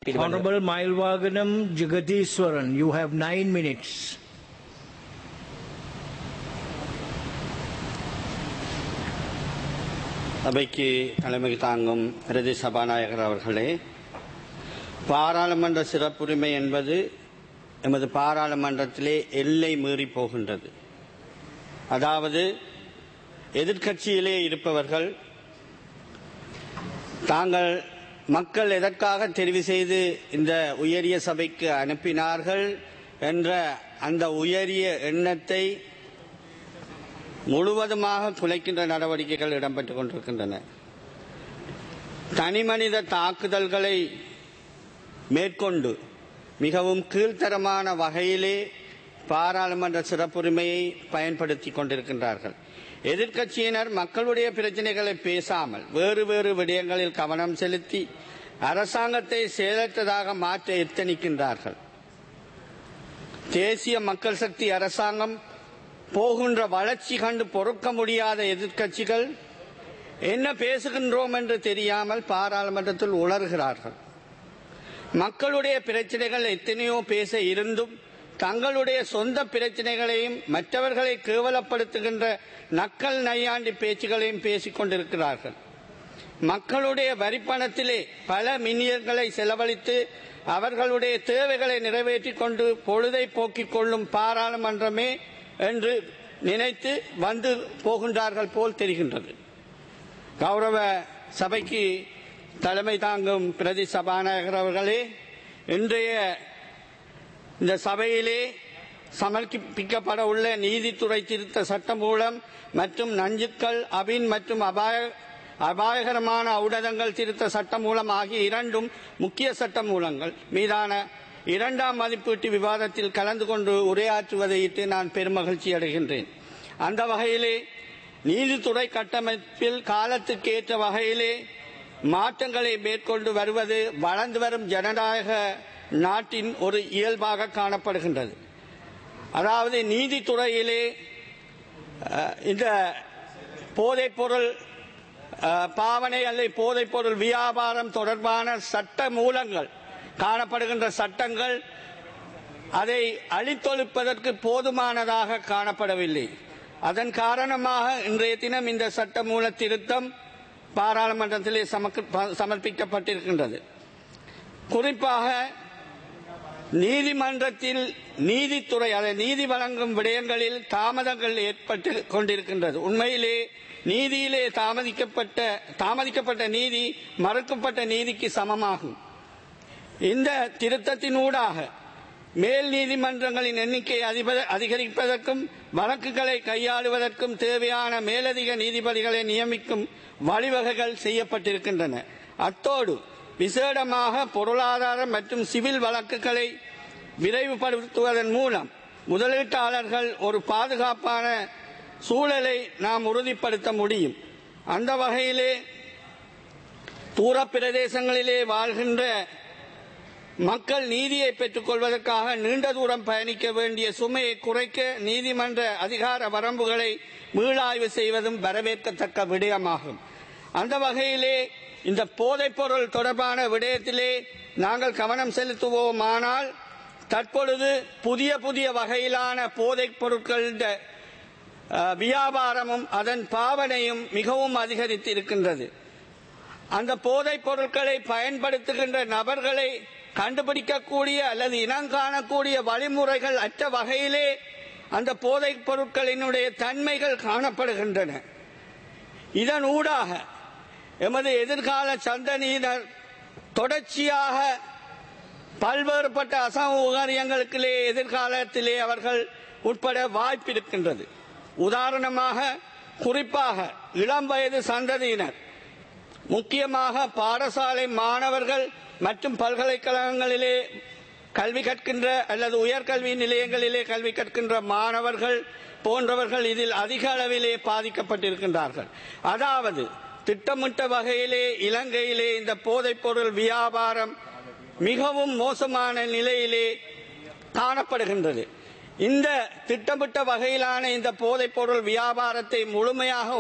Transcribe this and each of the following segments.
Honorable Mailvaganam Jagadiswaran, you have nine minutes. சபைக்கு தலைமை தாங்கும் பிரதி சபாநாயகர் அவர்களே பாராளுமன்ற சிறப்புரிமை என்பது எமது பாராளுமன்றத்திலே எல்லை மீறி போகின்றது அதாவது எதிர்க்கட்சியிலே இருப்பவர்கள் தாங்கள் மக்கள் எதற்காக தெரிவு செய்து இந்த உயரிய சபைக்கு அனுப்பினார்கள் என்ற அந்த உயரிய எண்ணத்தை முழுவதுமாக குலைக்கின்ற நடவடிக்கைகள் இடம்பெற்றுக் கொண்டிருக்கின்றன தனிமனித தாக்குதல்களை மேற்கொண்டு மிகவும் கீழ்த்தரமான வகையிலே பாராளுமன்ற சிறப்புரிமையை பயன்படுத்தி கொண்டிருக்கின்றார்கள் எதிர்க்கட்சியினர் மக்களுடைய பிரச்சனைகளை பேசாமல் வேறு வேறு விடயங்களில் கவனம் செலுத்தி அரசாங்கத்தை செயலற்றதாக மாற்ற எத்தனிக்கின்றார்கள் தேசிய மக்கள் சக்தி அரசாங்கம் போகின்ற வளர்ச்சி கண்டு பொறுக்க முடியாத எதிர்க்கட்சிகள் என்ன பேசுகின்றோம் என்று தெரியாமல் பாராளுமன்றத்தில் உளறுகிறார்கள் மக்களுடைய பிரச்சனைகள் எத்தனையோ பேச இருந்தும் தங்களுடைய சொந்த பிரச்சனைகளையும் மற்றவர்களை கேவலப்படுத்துகின்ற நக்கல் நையாண்டி பேச்சுகளையும் பேசிக் கொண்டிருக்கிறார்கள் மக்களுடைய வரிப்பணத்திலே பல மில்லியன்களை செலவழித்து அவர்களுடைய தேவைகளை நிறைவேற்றிக் கொண்டு பொழுதை போக்கிக் கொள்ளும் பாராளுமன்றமே என்று நினைத்து வந்து போகின்றார்கள் போல் தெரிகின்றது கௌரவ சபைக்கு தலைமை தாங்கும் பிரதி சபாநாயகர் அவர்களே இன்றைய இந்த சபையிலே சமர்ப்பிக்கப்பட உள்ள நீதித்துறை திருத்த சட்டம் மூலம் மற்றும் நஞ்சுக்கள் அபின் மற்றும் அபாய அபாயகரமான ஊடகங்கள் திருத்த சட்டம் மூலம் ஆகிய இரண்டும் முக்கிய சட்ட மூலங்கள் மீதான இரண்டாம் மதிப்பீட்டு விவாதத்தில் கலந்து கொண்டு உரையாற்றுவதையிட்டு நான் பெருமகிழ்ச்சி அடைகின்றேன் அந்த வகையிலே நீதித்துறை கட்டமைப்பில் காலத்துக்கு ஏற்ற வகையிலே மாற்றங்களை மேற்கொண்டு வருவது வளர்ந்து வரும் ஜனநாயக நாட்டின் ஒரு இயல்பாக காணப்படுகின்றது அதாவது நீதித்துறையிலே அஹ், இந்த போதைப்பொருள் அஹ், பாவனை அல்லது போதைப்பொருள் வியாபாரம் தொடர்பான சட்ட மூலங்கள் காணப்படுகின்ற சட்டங்கள் அதை அழித்தொழிப்பதற்கு போதுமானதாக காணப்படவில்லை அதன் காரணமாக இன்றைய தினம் இந்த சட்ட மூல திருத்தம் பாராளுமன்றத்திலே சமக்க- சமர்ப்பிக்கப்பட்டிருக்கின்றது குறிப்பாக நீதிமன்றத்தில் நீதித்துறை அதை நீதி வழங்கும் விடயங்களில் தாமதங்கள் ஏற்பட்டு கொண்டிருக்கின்றது உண்மையிலே நீதியிலே தாமதிக்கப்பட்ட தாமதிக்கப்பட்ட நீதி மறுக்கப்பட்ட நீதிக்கு சமமாகும் இந்த திருத்தத்தினூடாக மேல் நீதிமன்றங்களின் எண்ணிக்கை அதிப- அதிகரிப்பதற்கும் வழக்குகளை கையாளுவதற்கும் தேவையான மேலதிக நீதிபதிகளை நியமிக்கும் வழிவகைகள் செய்யப்பட்டிருக்கின்றன அத்தோடு விசேடமாக பொருளாதார மற்றும் சிவில் வழக்குகளை விரைவுபடுத்துவதன் மூலம் முதலீட்டாளர்கள் ஒரு பாதுகாப்பான சூழலை நாம் உறுதிப்படுத்த முடியும் அந்த வகையிலே தூர பிரதேசங்களிலே வாழ்கின்ற மக்கள் நீதியை பெற்றுக் கொள்வதற்காக நீண்ட தூரம் பயணிக்க வேண்டிய சுமையை குறைக்க நீதிமன்ற அதிகார வரம்புகளை மீளாய்வு செய்வதும் வரவேற்கத்தக்க விடயமாகும் அந்த வகையிலே இந்த போதைப்பொருள் தொடர்பான விடயத்திலே நாங்கள் கவனம் செலுத்துவோமானால் தற்பொழுது புதிய புதிய வகையிலான போதைப் பொருட்களின் அஹ், வியாபாரமும் அதன் பாவனையும் மிகவும் அதிகரித்திருக்கின்றது அந்த போதைப் பொருட்களை பயன்படுத்துகின்ற நபர்களை கண்டுபிடிக்கக்கூடிய அல்லது இனங்காணக்கூடிய வழிமுறைகள் அற்ற வகையிலே அந்த போதைப் பொருட்களினுடைய தன்மைகள் காணப்படுகின்றன இதன் ஊடாக எமது எதிர்கால சந்ததியினர் தொடர்ச்சியாக பல்வேறுபட்ட அசௌகரியங்களுக்கிலே எதிர்காலத்திலே அவர்கள் உட்பட வாய்ப்பிருக்கின்றது உதாரணமாக குறிப்பாக இளம் வயது சந்ததியினர் முக்கியமாக பாடசாலை மாணவர்கள் மற்றும் பல்கலைக்கழகங்களிலே கல்வி கற்கின்ற அல்லது உயர்கல்வி நிலையங்களிலே கல்வி கற்கின்ற மாணவர்கள் போன்றவர்கள் இதில் அதிக அளவிலே பாதிக்கப்பட்டிருக்கின்றார்கள் அதாவது திட்டமிட்ட வகையிலே இலங்கையிலே இந்த போதைப்பொருள் வியாபாரம் மிகவும் மோசமான நிலையிலே காணப்படுகின்றது இந்த திட்டமிட்ட வகையிலான இந்த போதைப்பொருள் வியாபாரத்தை முழுமையாக ஒழி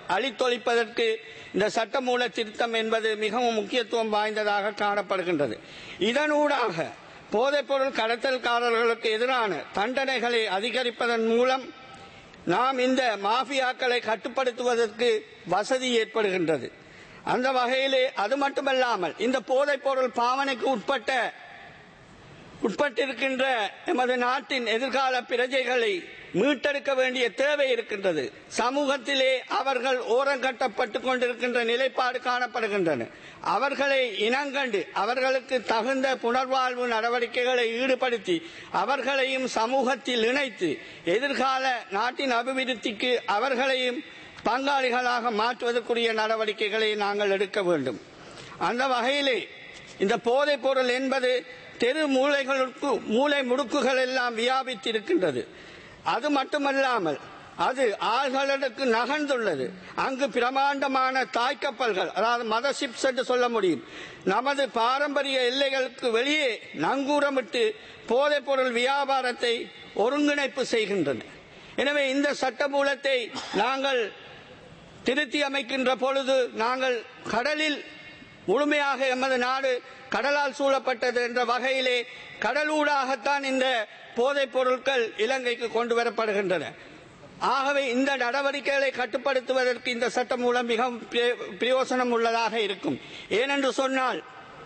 அழித்தொழிப்பதற்கு இந்த சட்டமூல திருத்தம் என்பது மிகவும் முக்கியத்துவம் வாய்ந்ததாக காணப்படுகின்றது இதனூடாக போதைப்பொருள் கடத்தல்காரர்களுக்கு எதிரான தண்டனைகளை அதிகரிப்பதன் மூலம் நாம் இந்த மாஃபியாக்களை கட்டுப்படுத்துவதற்கு வசதி ஏற்படுகின்றது அந்த வகையிலே அது மட்டுமல்லாமல் இந்த போதைப்பொருள் பாவனைக்கு உட்பட்ட உட்பட்டிருக்கின்ற எமது நாட்டின் எதிர்கால பிரஜைகளை மீட்டெடுக்க வேண்டிய தேவை இருக்கின்றது சமூகத்திலே அவர்கள் ஓரங்கட்டப்பட்டு கொண்டிருக்கின்ற நிலைப்பாடு காணப்படுகின்றன அவர்களை இனங்கண்டு அவர்களுக்கு தகுந்த புனர்வாழ்வு நடவடிக்கைகளை ஈடுபடுத்தி அவர்களையும் சமூகத்தில் இணைத்து எதிர்கால நாட்டின் அபிவிருத்திக்கு அவர்களையும் பங்காளிகளாக மாற்றுவதற்குரிய நடவடிக்கைகளை நாங்கள் எடுக்க வேண்டும் அந்த வகையிலே இந்த போதைப் பொருள் என்பது தெரு மூளைகளுக்கு மூளை முடுக்குகள் எல்லாம் வியாபித்திருக்கின்றது அது மட்டுமல்லாமல் அது ஆள்களுக்கு நகர்ந்துள்ளது அங்கு பிரமாண்டமான தாய்க்கப்பல்கள் அதாவது மத சிப்ஸ் என்று சொல்ல முடியும் நமது பாரம்பரிய எல்லைகளுக்கு வெளியே நங்கூரமிட்டு போதைப் பொருள் வியாபாரத்தை ஒருங்கிணைப்பு செய்கின்றன எனவே இந்த சட்டமூலத்தை நாங்கள் திருத்தி அமைக்கின்ற பொழுது நாங்கள் கடலில் முழுமையாக எமது நாடு கடலால் சூழப்பட்டது என்ற வகையிலே கடலூடாகத்தான் இந்த போதைப் பொருட்கள் இலங்கைக்கு கொண்டு வரப்படுகின்றன ஆகவே இந்த நடவடிக்கைகளை கட்டுப்படுத்துவதற்கு இந்த சட்டம் மூலம் மிகவும் பிரே- பிரயோசனம் உள்ளதாக இருக்கும் ஏனென்று சொன்னால்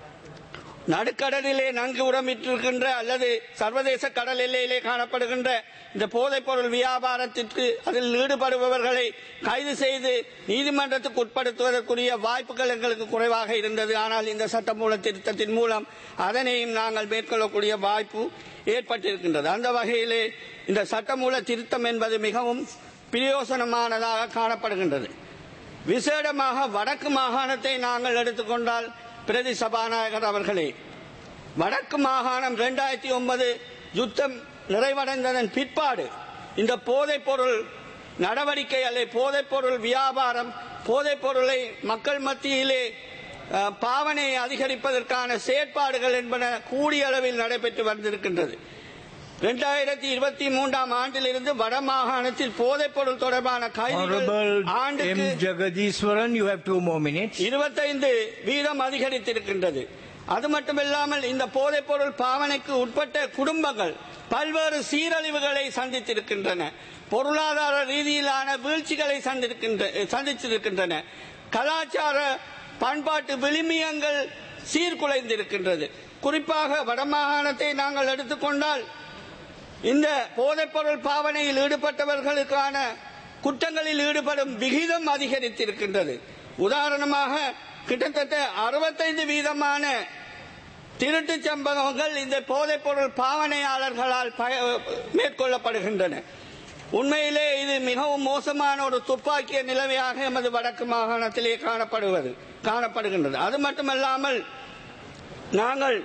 நடுக்கடலிலே நன்கு உரமிட்டிருக்கின்ற அல்லது சர்வதேச கடல் எல்லையிலே காணப்படுகின்ற இந்த போதைப் பொருள் வியாபாரத்திற்கு அதில் ஈடுபடுபவர்களை கைது செய்து நீதிமன்றத்துக்கு உட்படுத்துவதற்குரிய வாய்ப்புகள் எங்களுக்கு குறைவாக இருந்தது ஆனால் இந்த சட்டமூல திருத்தத்தின் மூலம் அதனையும் நாங்கள் மேற்கொள்ளக்கூடிய வாய்ப்பு ஏற்பட்டிருக்கின்றது அந்த வகையிலே இந்த சட்டமூல திருத்தம் என்பது மிகவும் பிரயோசனமானதாக காணப்படுகின்றது விசேடமாக வடக்கு மாகாணத்தை நாங்கள் எடுத்துக்கொண்டால் பிரதி சபாநாயகர் அவர்களே வடக்கு மாகாணம் இரண்டாயிரத்தி ஒன்பது யுத்தம் நிறைவடைந்ததன் பிற்பாடு இந்த போதைப் பொருள் நடவடிக்கை அல்லது போதைப் பொருள் வியாபாரம் போதைப் பொருளை மக்கள் மத்தியிலே அஹ், பாவனையை அதிகரிப்பதற்கான செயற்பாடுகள் என்பன கூடிய அளவில் நடைபெற்று வந்திருக்கின்றது இரண்டாயிரத்தி இருபத்தி மூன்றாம் ஆண்டிலிருந்து வடமாகாணத்தில் போதைப் பொருள் தொடர்பான கைதுகள் Honorable ஆண்டுக்கு M. Jagadiswaran, you have two more minutes. இருபத்தைந்து வீதம் அதிகரித்திருக்கின்றது அது மட்டுமில்லாமல் இந்த போதைப் பொருள் பாவனைக்கு உட்பட்ட குடும்பங்கள் பல்வேறு சீரழிவுகளை சந்தித்திருக்கின்றன பொருளாதார ரீதியிலான வீழ்ச்சிகளை சந்திருக்கின்ற சந்தித்திருக்கின்றன கலாச்சார பண்பாட்டு விளிமியங்கள் சீர்குலைந்திருக்கின்றது குறிப்பாக வடமாகாணத்தை நாங்கள் எடுத்துக்கொண்டால் இந்த போதைப்பொருள் பாவனையில் ஈடுபட்டவர்களுக்கான குற்றங்களில் ஈடுபடும் விகிதம் அதிகரித்திருக்கின்றது உதாரணமாக கிட்டத்தட்ட அறுபத்தைந்து வீதமான திருட்டு சம்பவங்கள் இந்த போதைப்பொருள் பாவனையாளர்களால் பய- மேற்கொள்ளப்படுகின்றன உண்மையிலே இது மிகவும் மோசமான ஒரு துப்பாக்கிய நிலைமையாக எமது வடக்கு மாகாணத்திலே காணப்படுவது காணப்படுகின்றது அது மட்டுமல்லாமல் நாங்கள்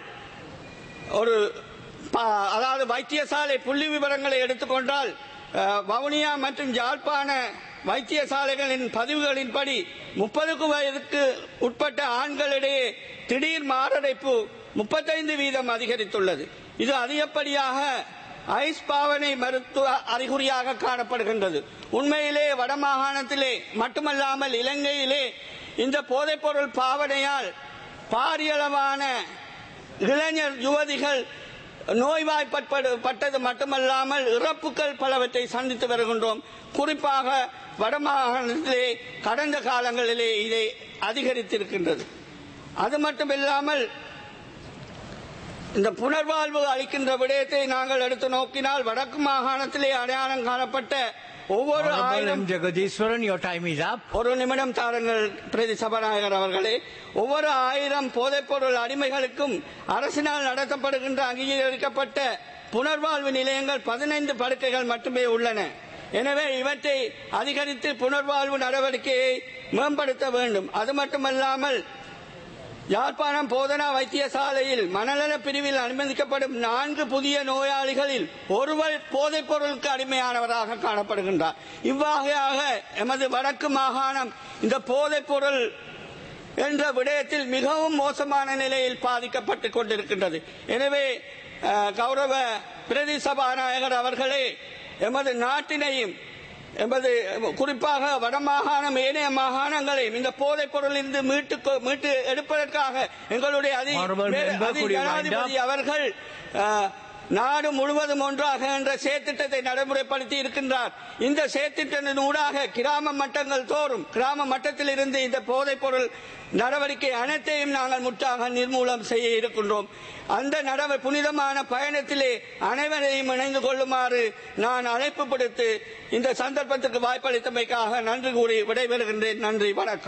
ஒரு ப- அதாவது வைத்தியசாலை புள்ளி விவரங்களை எடுத்துக்கொண்டால் அஹ், வவுனியா மற்றும் யாழ்ப்பாண வைத்தியசாலைகளின் பதிவுகளின்படி முப்பதுக்கு வயதுக்கு உட்பட்ட ஆண்களிடையே திடீர் மாரடைப்பு முப்பத்தைந்து வீதம் அதிகரித்துள்ளது இது அதிகப்படியாக ஐஸ் பாவனை மருத்துவ அறிகுறியாக காணப்படுகின்றது உண்மையிலே வடமாகாணத்திலே மட்டுமல்லாமல் இலங்கையிலே இந்த போதைப்பொருள் பாவனையால் பாரியளவான இளைஞர் யுவதிகள் நோய்வாய்ப்பட்டது மட்டுமல்லாமல் இறப்புகள் பலவற்றை சந்தித்து வருகின்றோம் குறிப்பாக வடமாகாணத்திலே கடந்த காலங்களிலே இதை அதிகரித்திருக்கின்றது அது மட்டுமில்லாமல் இந்த புனர்வாழ்வு அளிக்கின்ற விடயத்தை நாங்கள் எடுத்து நோக்கினால் வடக்கு மாகாணத்திலே அடையாளம் காணப்பட்ட ஒவ்வொரு Honorable ஆயிரம் M. Jagadiswaran, your time is up. ஒரு நிமிடம் தாருங்கள் பிரதி சபாநாயகர் அவர்களே ஒவ்வொரு ஆயிரம் போதைப்பொருள் அடிமைகளுக்கும் அரசினால் நடத்தப்படுகின்ற அங்கீகரிக்கப்பட்ட புனர்வாழ்வு நிலையங்கள் பதினைந்து படுக்கைகள் மட்டுமே உள்ளன எனவே இவற்றை அதிகரித்து புனர்வாழ்வு நடவடிக்கையை மேம்படுத்த வேண்டும் அது மட்டுமல்லாமல் யாழ்ப்பாணம் போதனா வைத்தியசாலையில் மனநல பிரிவில் அனுமதிக்கப்படும் நான்கு புதிய நோயாளிகளில் ஒருவர் போதைப் பொருளுக்கு அடிமையானவராக காணப்படுகின்றார் இவ்வகையாக எமது வடக்கு மாகாணம் இந்த போதைப் பொருள் என்ற விடயத்தில் மிகவும் மோசமான நிலையில் பாதிக்கப்பட்டுக் கொண்டிருக்கின்றது எனவே அஹ், கௌரவ பிரதி சபாநாயகர் அவர்களே எமது நாட்டினையும் என்பது குறிப்பாக வடமாகாணம் ஏனைய மாகாணங்களையும் இந்த போதைப் பொருளிலிருந்து மீட்டு மீட்டு எடுப்பதற்காக எங்களுடைய அதி Honorable மேல- member, அதி could you wind ஜனாதிபதி up? அவர்கள் அஹ், நாடு முழுவதும் ஒன்றாக என்ற செயற்திட்டத்தை நடைமுறைப்படுத்தி இருக்கின்றார் இந்த செயற்திட்டத்தின் ஊடாக கிராம மட்டங்கள் தோறும் கிராம மட்டத்தில் இருந்து இந்த போதைப் பொருள் நடவடிக்கை அனைத்தையும் நாங்கள் முற்றாக நிர்மூலம் செய்ய இருக்கின்றோம் அந்த நடவ புனிதமான பயணத்திலே அனைவரையும் இணைந்து கொள்ளுமாறு நான் அழைப்பு விடுத்து இந்த சந்தர்ப்பத்துக்கு வாய்ப்பளித்தமைக்காக நன்றி கூறி விடைபெறுகின்றேன் நன்றி வணக்கம்